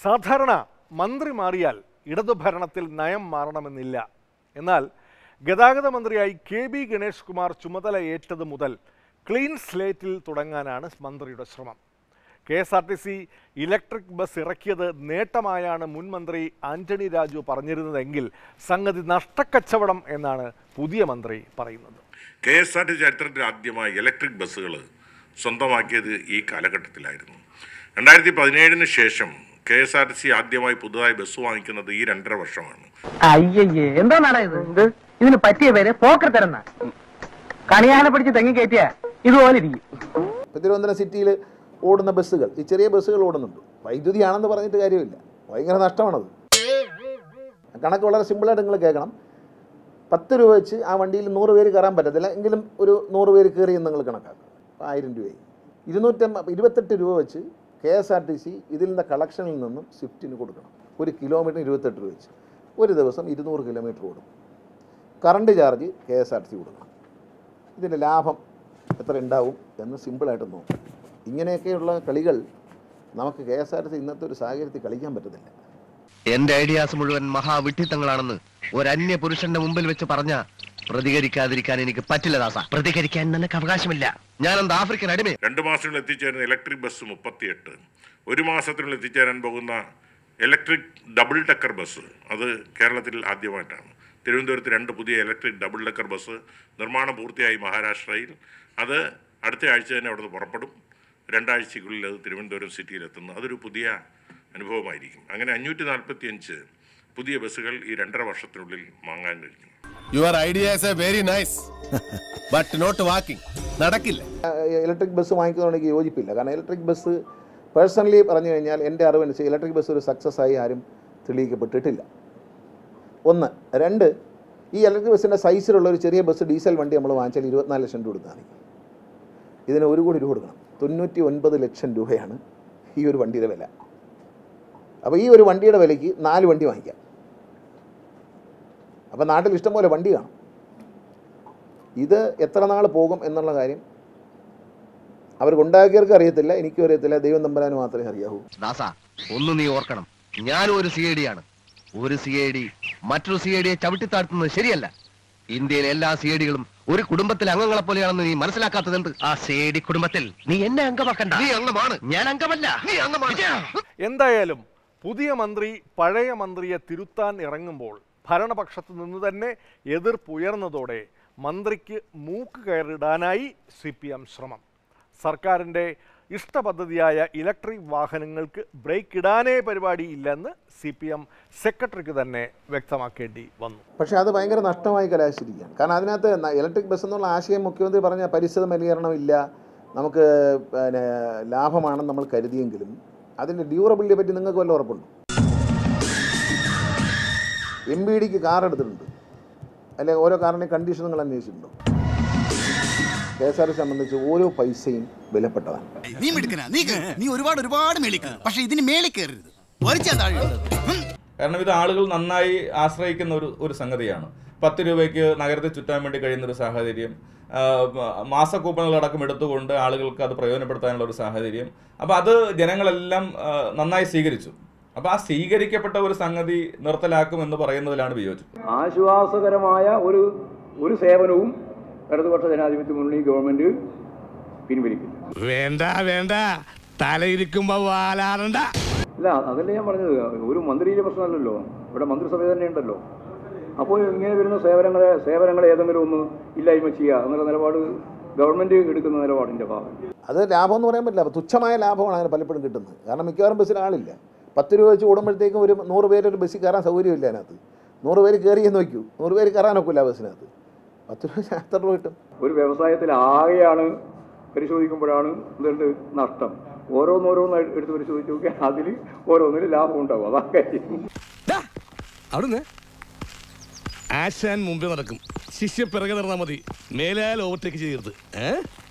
സാധാരണ മന്ത്രി മാറിയാൽ ഇടതുഭരണത്തിൽ നയം മാറണമെന്നില്ല എന്നാൽ ഗതാഗത മന്ത്രിയായി കെ ബി ഗണേഷ് കുമാർ ചുമതല ഏറ്റത് മുതൽ ക്ലീൻ സ്ലേറ്റിൽ തുടങ്ങാനാണ് മന്ത്രിയുടെ ശ്രമം K S R T C electric bus ഇറക്കിയത് നേട്ടമായാണ് മുൻ മന്ത്രി ആന്റണി രാജു പറഞ്ഞിരുന്നതെങ്കിൽ സംഗതി നഷ്ടക്കച്ചവടം എന്നാണ് പുതിയ മന്ത്രി പറയുന്നത് കെ എസ് ആർ ടി ചരിത്രത്തിൽ ആദ്യമായി ഇലക്ട്രിക് ബസ്സുകൾ സ്വന്തമാക്കിയത് ഈ കാലഘട്ടത്തിലായിരുന്നു രണ്ടായിരത്തി പതിനേഴിന് ശേഷം K S R T C ആദ്യമായി പുതുതായി ബസ് വാങ്ങിക്കുന്നത് ഈ രണ്ടര വർഷമാണ് അയ്യയ്യേ എന്താ നാടാ ഇത് എന്ത് ഇതിന് പറ്റിയ പേര് പോക്കർ തരുന്ന കണിയാനെ പിടിച്ച് തെങ്ങി കയറ്റിയ ഇതുപോലെ ഇരിക്കും ഇപ്പൊ തിരുവനന്തപുരം സിറ്റിയിൽ ഓടുന്ന ബസ്സുകൾ ഈ ചെറിയ ബസ്സുകൾ ഓടുന്നുണ്ട് വൈദ്യുതിയാണെന്ന് പറഞ്ഞിട്ട് കാര്യമില്ല ഭയങ്കര നഷ്ടമാണത് കണക്ക് വളരെ സിമ്പിളായിട്ട് നിങ്ങൾ കേൾക്കണം പത്ത് രൂപ വെച്ച് ആ വണ്ടിയിൽ നൂറ് പേര് കയറാൻ പറ്റത്തില്ല എങ്കിലും ഒരു നൂറ് പേര് കയറി എന്ന് നിങ്ങൾ കണക്കാക്കുക അപ്പോൾ ആയിരം രൂപയായി ഇരുന്നൂറ്റമ്പ ഇരുപത്തെട്ട് രൂപ വെച്ച് K S R T C ഇതിൽ നിന്ന് കളക്ഷനിൽ നിന്നും സ്വിഫ്റ്റിന് കൊടുക്കണം ഒരു കിലോമീറ്റർ ഇരുപത്തെട്ട് രൂപ വെച്ച് ഒരു ദിവസം ഇരുന്നൂറ് കിലോമീറ്റർ ഓടും current charge K S R T C കൊടുക്കണം ഇതിൻ്റെ ലാഭം എത്ര ഉണ്ടാവും എന്ന് സിമ്പിളായിട്ട് നോക്കും ഇങ്ങനെയൊക്കെയുള്ള കളികൾ നമുക്ക് K S R T C ഇന്നത്തെ ഒരു സാഹചര്യത്തിൽ കളിക്കാൻ പറ്റത്തില്ല എന്റെ ഐഡിയാസ് മുഴുവൻ മഹാവിഡ്ഢിത്തങ്ങളാണെന്ന് ഒരു അന്യ പുരുഷന്റെ മുമ്പിൽ വെച്ച് പറഞ്ഞ പ്രതികരിക്കാതിരിക്കാൻ എനിക്ക് പറ്റില്ല ദാസ പ്രതികരിക്കാൻ നിനക്ക് അവകാശമില്ല ഞാനെന്താ ആഫ്രിക്കൻ അടിമ രണ്ട് മാസത്തിനുള്ളിൽ എത്തിച്ചേരുന്ന ഇലക്ട്രിക് ബസ് മുപ്പത്തിയെട്ട് ഒരു മാസത്തിനുള്ളിൽ എത്തിച്ചേരാൻ പോകുന്ന ഇലക്ട്രിക് ഡബിൾ ഡെക്കർ ബസ് അത് കേരളത്തിൽ ആദ്യമായിട്ടാണ് തിരുവനന്തപുരത്ത് രണ്ട് പുതിയ ഇലക്ട്രിക് ഡബിൾ ഡെക്കർ ബസ് നിർമ്മാണം പൂർത്തിയായി മഹാരാഷ്ട്രയിൽ അത് അടുത്ത ആഴ്ച തന്നെ അവിടുന്ന് പുറപ്പെടും രണ്ടാഴ്ചയ്ക്കുള്ളിൽ അത് തിരുവനന്തപുരം സിറ്റിയിൽ എത്തുന്നു അതൊരു പുതിയ അനുഭവമായിരിക്കും അങ്ങനെ അഞ്ഞൂറ്റി നാൽപ്പത്തി അഞ്ച് പുതിയ ബസ്സുകൾ ഈ രണ്ടര വർഷത്തിനുള്ളിൽ വാങ്ങാൻ കഴിഞ്ഞു your ideas very nice but not walking നടക്കില്ല ഇലക്ട്രിക് ബസ് വാങ്ങിക്കുന്നതുകൊണ്ട് എനിക്ക് യോജിപ്പില്ല കാരണം ഇലക്ട്രിക് ബസ് പേഴ്സണലി പറഞ്ഞു കഴിഞ്ഞാൽ എൻ്റെ അറിവനുസരിച്ച് ഇലക്ട്രിക് ബസ് ഒരു സക്സസ് ആയി ആരും തെളിയിക്കപ്പെട്ടിട്ടില്ല ഒന്ന് രണ്ട് ഈ ഇലക്ട്രിക് ബസ്സിൻ്റെ സൈസിലുള്ള ഒരു ചെറിയ ബസ് ഡീസൽ വണ്ടി നമ്മൾ വാങ്ങിച്ചാൽ ഇരുപത്തിനാല് ലക്ഷം രൂപ കൊടുത്താൽ മതി ഇതിന് ഒരു കോടി രൂപ കൊടുക്കണം തൊണ്ണൂറ്റി ഒൻപത് ലക്ഷം രൂപയാണ് ഈ ഒരു വണ്ടിയുടെ വില അപ്പോൾ ഈ ഒരു വണ്ടിയുടെ വിലയ്ക്ക് നാല് വണ്ടി വാങ്ങിക്കാം അപ്പോൾ നാട്ടിൽ ഇഷ്ടംപോലെ വണ്ടി കാണും ഇത് എത്ര നാൾ പോകും എന്നുള്ള കാര്യം അവർക്ക് ഉണ്ടാക്കിയവർക്ക് അറിയത്തില്ല എനിക്കും അറിയത്തില്ല ദൈവം തമ്പരാന് മാത്രമേ അറിയാവൂ ദാസ ഒന്ന് നീ ഓർക്കണം ഞാനും ഒരു സി ഐ ഡി ആണ് ഒരു സി ഐ ഡി മറ്റൊരു സി ഐ ഡിയെ ചവിട്ടിത്താഴ്ത്തുന്നത് ശരിയല്ല ഇന്ത്യയിലെ എല്ലാ സി ഐ ഡികളും ഒരു കുടുംബത്തിലെ അംഗങ്ങളെ പോലെയാണെന്ന് നീ മനസ്സിലാക്കാത്തതുണ്ട് ആ സി ഐ ഡി കുടുംബത്തിൽ നീ എന്നെ അംഗമാക്കണ്ട നീ അംഗമാണ് ഞാൻ അംഗമല്ല നീ അംഗമാണ് എന്തായാലും പുതിയ മന്ത്രി പഴയ മന്ത്രിയെ തിരുത്താൻ ഇറങ്ങുമ്പോൾ ഭരണപക്ഷത്ത് നിന്ന് തന്നെ എതിർപ്പുയർന്നതോടെ മന്ത്രിക്ക് മൂക്ക് കയറിടാനായി സി പി എം ശ്രമം സർക്കാരിൻ്റെ ഇഷ്ടപദ്ധതിയായ ഇലക്ട്രിക് വാഹനങ്ങൾക്ക് ബ്രേക്ക് ഇടാനേ പരിപാടിയില്ലെന്ന് സി പി എം സെക്രട്ടറിക്ക് തന്നെ വ്യക്തമാക്കേണ്ടി വന്നു പക്ഷേ അത് ഭയങ്കര നഷ്ടമായി കലാശിരിക്കുകയാണ് കാരണം അതിനകത്ത് ന- ഇലക്ട്രിക് ബസ് എന്നുള്ള ആശയം മുഖ്യമന്ത്രി പറഞ്ഞ പരിസ്ഥിതി മലിനീകരണം ഇല്ല നമുക്ക് പിന്നെ ലാഭമാണെന്ന് നമ്മൾ കരുതിയെങ്കിലും അതിൻ്റെ ഡ്യൂറബിലിറ്റിയെ പറ്റി നിങ്ങൾക്ക് വല്ല ഉറപ്പുണ്ടോ എം ബി ഡിക്ക് കാർ എടുത്തിട്ടുണ്ട് അല്ലെങ്കിൽ ഓരോ കാറിൻ്റെ കണ്ടീഷൻ നിങ്ങൾ അന്വേഷിച്ചിട്ടുണ്ടോ കെ എസ് ആർ ടി സംബന്ധിച്ച് ഓരോ പൈസയും വിലപ്പെട്ടതാണ് നീ മിടുക്കനാ നീ കേറ്. നീ ഒരുപാട് ഒരുപാട് മേളിക്ക് പക്ഷെ ഇതിന് മേളിൽ കയറരുത് വലിച്ചാൽ താഴെ ഹും. കാരണം ഇത് ആളുകൾ നന്നായി ആശ്രയിക്കുന്ന ഒരു ഒരു സംഗതിയാണ് പത്ത് രൂപയ്ക്ക് നഗരത്തെ ചുറ്റാൻ വേണ്ടി കഴിയുന്ന ഒരു സാഹചര്യം ആ, മാസ കൂപ്പണുകളടക്കം എടുത്തുകൊണ്ട് ആളുകൾക്ക് അത് പ്രയോജനപ്പെടുത്താനുള്ള ഒരു സാഹചര്യം അപ്പോൾ അത് ജനങ്ങളെല്ലാം ആ, നന്നായി സ്വീകരിച്ചു അപ്പോൾ ആ സ്വീകരിക്കപ്പെട്ട ഒരു സംഗതി നിർത്തലാക്കും എന്ന് പറയുന്നതിലാണ് വിയോജിപ്പ് ആശ്വാസകരമായ ഒരു ഒരു സേവനവും ഇടതുപക്ഷ ജനാധിപത്യ മുന്നണി ഗവൺമെന്റ് പിൻവലിക്കില്ല വേണ്ട വേണ്ട തലയിരിക്കുമ്പോ വാലാറണ്ട ഇല്ല അതല്ലേ ഞാൻ പറഞ്ഞത് ഒരു മന്ത്രിയുടെ പ്രശ്നമല്ലല്ലോ ഇവിടെ മന്ത്രിസഭ തന്നെ ഉണ്ടല്ലോ അപ്പോൾ ഇങ്ങനെ വരുന്ന സേവനങ്ങളെ സേവനങ്ങളെ ഏതെങ്കിലും ഒന്ന് ഇല്ലായ്മ ചെയ്യുക എന്നുള്ള നിലപാട് ഗവൺമെന്റ് എടുക്കുന്ന നിലപാടിന്റെ ഭാഗം അത് ലാഭം എന്ന് പറയാൻ പറ്റില്ല തുച്ഛമായ ലാഭമാണ് അങ്ങനെ പലപ്പോഴും കിട്ടുന്നത് കാരണം മിക്കവാറും ബസ്സിൽ ആളില്ല പത്ത് രൂപ വെച്ച് ഓടുമ്പോഴത്തേക്കും ഒരു നൂറ് പേര് ഒരു ബസ്സിൽ കയറാൻ സൗകര്യമില്ല അതിനകത്ത് നൂറ് പേര് കയറിയെന്ന് വയ്ക്കൂ നൂറ് പേര് കയറാനൊക്കില്ല ബസ്സിനകത്ത് പത്ത് രൂപ വെച്ചാൽ എത്ര രൂപ കിട്ടും ഒരു വ്യവസായത്തിൽ ആകെയാണ് പരിശോധിക്കുമ്പോഴാണ് എന്തുണ്ട് നഷ്ടം ഓരോന്നോരോന്ന് എടുത്ത് പരിശോധിച്ച് നോക്കിയാൽ അതിൽ ഓരോന്നിനും ലാഭം ഉണ്ടാവും അതാ കാര്യം അവിടുന്ന് ആശാൻ മുമ്പേ നടക്കും ശിഷ്യ പിറകെ നടന്നാ മതി മേലാൽ ഓവർടേക്ക് ചെയ്യരുത് ഏ